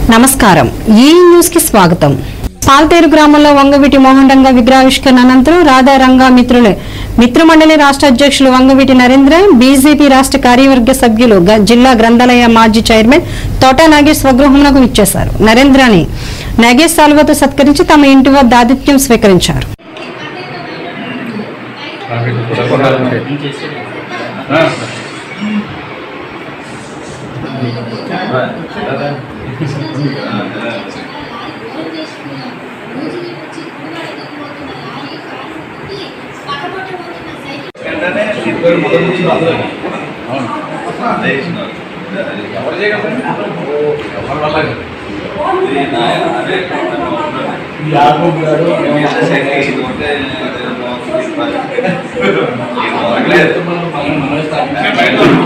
నమస్కారం ఈ న్యూస్ కి స్వాగతం పాల్తేరు గ్రామంలో వంగవీటి మోహన్ రంగ విగ్రహావిష్కరణ అనంతరం రాధా రంగా మిత్రులు మిత్రమండలి రాష్ట్ర అధ్యక్షులు వంగవీటి నరేంద్ర బీజేపీ రాష్ట్ర కార్యవర్గ సభ్యులు గ- జిల్లా గ్రంథాలయ మాజీ చైర్మన్ తోట నాగేష్ స్వగృహంలోకి ఇచ్చేశారు నరేంద్రని నాగేష్ సాల్వతో సత్కరించి తమ ఇంటి వద్ద ఆతిథ్యం స్వీకరించారు యాకోబు గారు